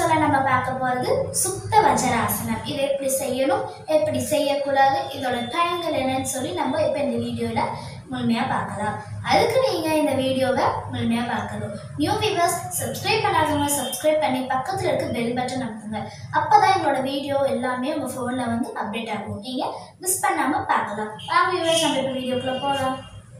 எபிசோட நம்ம பார்க்க போகிறது சுத்த வஜராசனம் இதை எப்படி செய்யணும் எப்படி செய்யக்கூடாது இதோட டைம்கள் என்னன்னு சொல்லி நம்ம இப்போ இந்த வீடியோவில் முழுமையாக பார்க்கலாம் அதுக்கு நீங்கள் இந்த வீடியோவை முழுமையாக பார்க்கணும் நியூ வியூவர்ஸ் சப்ஸ்கிரைப் பண்ணாதவங்க சப்ஸ்கிரைப் பண்ணி பக்கத்தில் இருக்க பெல் பட்டன் அமுத்துங்க அப்போ தான் எங்களோட வீடியோ எல்லாமே உங்கள் ஃபோனில் வந்து அப்டேட் ஆகும் நீங்கள் மிஸ் பண்ணாமல் பார்க்கலாம் வாங்க வியூவர்ஸ் நம்ம இப்போ வீடியோக்குள்ளே போகலாம்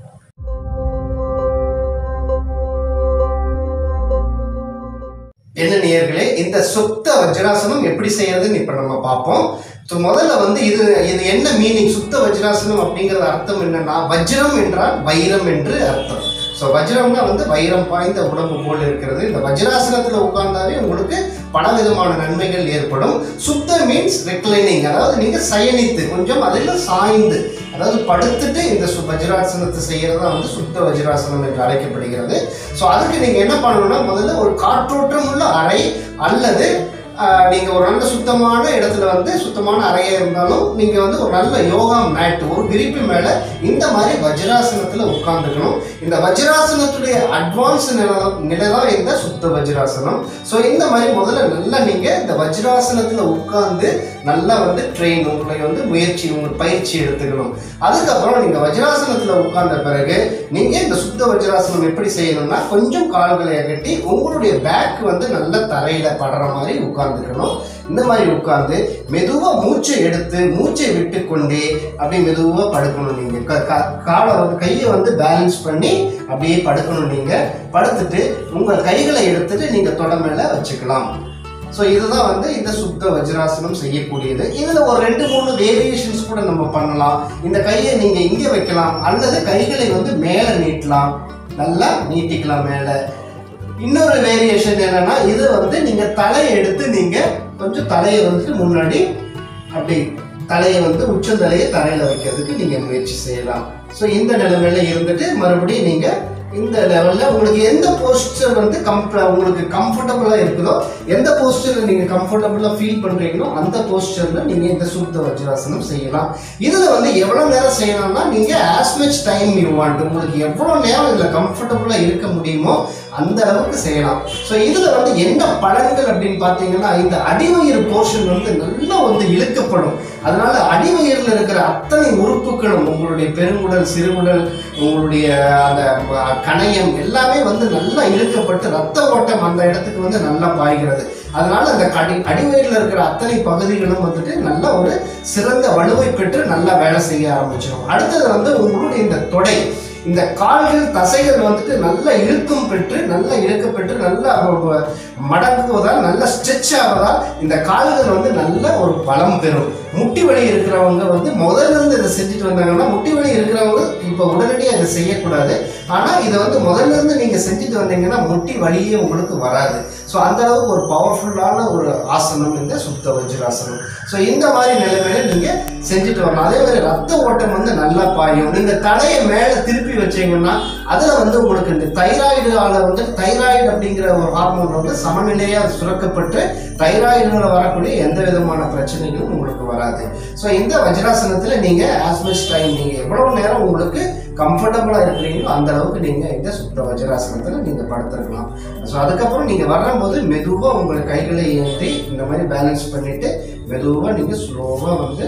என்ன நேயர்களே இந்த சுத்த வஜ்ராசனம் எப்படி செய்யறதுன்னு இப்ப நம்ம பார்ப்போம் ஸோ முதல்ல வந்து இது இது என்ன மீனிங் சுத்த வஜ்ராசனம் அப்படிங்கிறது அர்த்தம் என்னன்னா வஜ்ரம் என்றால் வைரம் என்று அர்த்தம் ஸோ வஜ்ரம்னா வந்து வைரம் பாய்ந்த உடம்பு போல் இருக்கிறது இந்த வஜ்ராசனத்தில் உட்கார்ந்தாவே உங்களுக்கு பல விதமான நன்மைகள் ஏற்படும் சுத்த மீன்ஸ் ரெக்ளைனிங் அதாவது நீங்க சயனித்து கொஞ்சம் அதில் சாய்ந்து அதாவது படுத்துட்டு இந்த சு வஜ்ராசனத்தை செய்யறது தான் வந்து சுத்த வஜ்ராசனம் என்று அழைக்கப்படுகிறது ஸோ அதுக்கு நீங்க என்ன பண்ணணும்னா முதல்ல ஒரு காற்றோட்டம் உள்ள அறை அல்லது ஆஹ், நீங்க ஒரு நல்ல சுத்தமான இடத்துல வந்து சுத்தமான அறையா இருந்தாலும் நீங்க வந்து ஒரு நல்ல யோகா மேட் ஒரு விரிப்பு மேல இந்த மாதிரி வஜ்ராசனத்துல உட்கார்ந்துக்கணும் இந்த வஜ்ராசனத்துடைய அட்வான்ஸ் நிலை நிலை தான் இந்த சுத்த வஜ்ராசனம் ஸோ இந்த மாதிரி முதல்ல நல்லா நீங்க இந்த வஜ்ராசனத்துல உட்கார்ந்து நல்லா வந்து ட்ரெயின் உங்களை வந்து முயற்சி உங்களுக்கு பயிற்சி எடுத்துக்கணும் அதுக்கப்புறம் நீங்க வஜ்ராசனத்துல உட்கார்ந்த பிறகு நீங்க இந்த சுத்த வஜ்ராசனம் எப்படி செய்யணும்னா கொஞ்சம் கால்களை அகட்டி உங்களுடைய பேக் வந்து நல்ல தரையில படுற மாதிரி உட்கார்ந்துக்கணும் இந்த மாதிரி உட்கார்ந்து மெதுவா மூச்சை எடுத்து மூச்சை விட்டு கொண்டே அப்படியே மெதுவா படுக்கணும் நீங்க க- க- காலை வந்து கையை வந்து பேலன்ஸ் பண்ணி அப்படியே படுக்கணும் நீங்க படுத்துட்டு உங்கள் கைகளை எடுத்துட்டு நீங்க தொட மேல வச்சுக்கலாம் ஸோ இதுதான் வந்து இந்த சுத்த வஜ்ராசனம் செய்யக்கூடியது இதுல ஒரு ரெண்டு மூணு வேரியேஷன்ஸ் கூட நம்ம பண்ணலாம் இந்த கையை நீங்க இங்க வைக்கலாம் அல்லது கைகளை வந்து மேல நீட்டலாம் நல்லா நீட்டிக்கலாம் மேல இன்னொரு வேரியேஷன் என்னன்னா இது வந்து நீங்க தலையை எடுத்து நீங்க கொஞ்சம் தலையை வந்துட்டு முன்னாடி அப்படி தலையை வந்து உச்சந்தலையை தரையில வைக்கிறதுக்கு நீங்க முயற்சி செய்யலாம் ஸோ இந்த நிலைமையில இருந்துட்டு மறுபடியும் நீங்க இந்த லெவல்ல உங்களுக்கு எந்த போஸ்டர் வந்து கம்ஃப உங்களுக்கு கம்ஃபர்டபுளா இருக்குதோ எந்த போஸ்டர்ல நீங்க கம்ஃபர்டபுளா ஃபீல் பண்றீங்களோ அந்த போஸ்டர்ல நீங்க இந்த சுத்த வஜ்ராசனம் செய்யலாம் இதுல வந்து எவ்வளவு நேரம் செய்யலாம்னா நீங்க as much time you want உங்களுக்கு எவ்வளவு நேரம் இதுல கம்ஃபர்டபுளா இருக்க முடியுமோ அந்த அளவுக்கு செய்யலாம் ஸோ இதுல வந்து என்ன பலன்கள் அப்படின்னு பார்த்தீங்கன்னா இந்த அடிவயிறு போர்ஷன் வந்து நல்லா வந்து இழுக்கப்படும் அதனால அடிவயிறுல இருக்கிற அத்தனை உறுப்புகளும் உங்களுடைய பெருங்குடல் சிறுகுடல் உங்களுடைய அந்த ம- கணையம் எல்லாமே வந்து நல்லா இழுக்கப்பட்டு ரத்த ஓட்டம் அந்த இடத்துக்கு வந்து நல்லா பாய்கிறது அதனால அந்த கடி அடிவயிறுல இருக்கிற அத்தனை பகுதிகளும் வந்துட்டு நல்ல ஒரு சிறந்த வலுவை பெற்று நல்லா வேலை செய்ய ஆரம்பிச்சிடும் அடுத்தது வந்து உங்களுடைய இந்த தொடை இந்த கால்கள் தசைகள் வந்துட்டு நல்ல இழுக்கம் பெற்று நல்ல இழுக்கப்பெற்று நல்ல வ- மடங்குவதால் நல்ல ஸ்ட்ரெச் ஆவதால் இந்த கால்கள் வந்து நல்ல ஒரு பலம் பெறும் முட்டி வலி இருக்கிறவங்க வந்து முதல்ல இருந்து இதை செஞ்சுட்டு வந்தாங்கன்னா முட்டி வலி இருக்கிறவங்க இப்போ உடனடியாக இதை செய்யக்கூடாது ஆனால் இதை வந்து முதல்ல இருந்து நீங்கள் செஞ்சுட்டு வந்தீங்கன்னா முட்டி வலியே உங்களுக்கு வராது ஸோ அந்த அளவுக்கு ஒரு பவர்ஃபுல்லான ஒரு ஆசனம் இந்த சுத்த வஜ்ராசனம் ஸோ இந்த மாதிரி நிலைமையில நீங்கள் செஞ்சுட்டு வரலாம் அதே மாதிரி ரத்த ஓட்டம் வந்து நல்லா பாயும் நீங்கள் தலையை மேலே திருப்பி வச்சீங்கன்னா அதில் வந்து உங்களுக்கு இந்த தைராய்டால வந்து தைராய்டு அப்படிங்கிற ஒரு ஹார்மோன் வந்து சமநிலையாக சுரக்கப்பட்டு தைராய்டுல வரக்கூடிய எந்த விதமான பிரச்சனைகளும் உங்களுக்கு வராது ஸோ இந்த வஜ்ராசனத்தில் நீங்கள் ஆஸ் மச் டைம் நீங்கள் எவ்வளவு நேரம் உங்களுக்கு கம்ஃபர்டபுளாக இருக்கிறீங்களோ அந்த அளவுக்கு நீங்கள் இந்த சுத்த வஜ்ராசனத்தில் நீங்கள் படுத்திருக்கலாம் ஸோ அதுக்கப்புறம் நீங்கள் வரும்போது மெதுவாக உங்கள் கைகளை ஏற்றி இந்த மாதிரி பேலன்ஸ் பண்ணிட்டு மெதுவாக நீங்கள் ஸ்லோவாக வந்து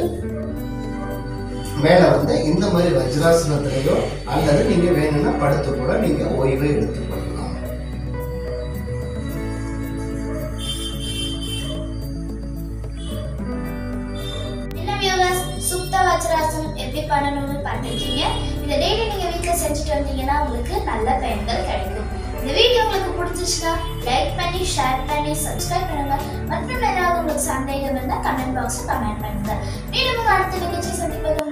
மேலே வந்து இந்த மாதிரி வஜ்ராசனத்திலேயோ அல்லது நீங்கள் வேணும்னா படுத்து கூட நீங்கள் ஓய்வு எடுத்துக்கொள்ளலாம் என்ன வியூவர்ஸ் சுத்த வஜ்ராசனம் எப்படி பண்ணணும்னு பார்த்துருக்கீங்க இதை டெய்லி நீங்கள் வீட்டில் செஞ்சுட்டு வந்தீங்கன்னா உங்களுக்கு நல்ல பயன்கள் கிடைக்கும் இந்த வீடியோ உங்களுக்கு பிடிச்சிச்சுன்னா லைக் பண்ணி ஷேர் பண்ணி சப்ஸ்கிரைப் பண்ணுங்க மற்றும் ஏதாவது உங்களுக்கு சந்தேகம் இருந்தால் கமெண்ட் பாக்ஸில் கமெண்ட் பண்ணுங்க மீண்டும் உங்க அடுத்த நிகழ்ச்சி சந்திப்பது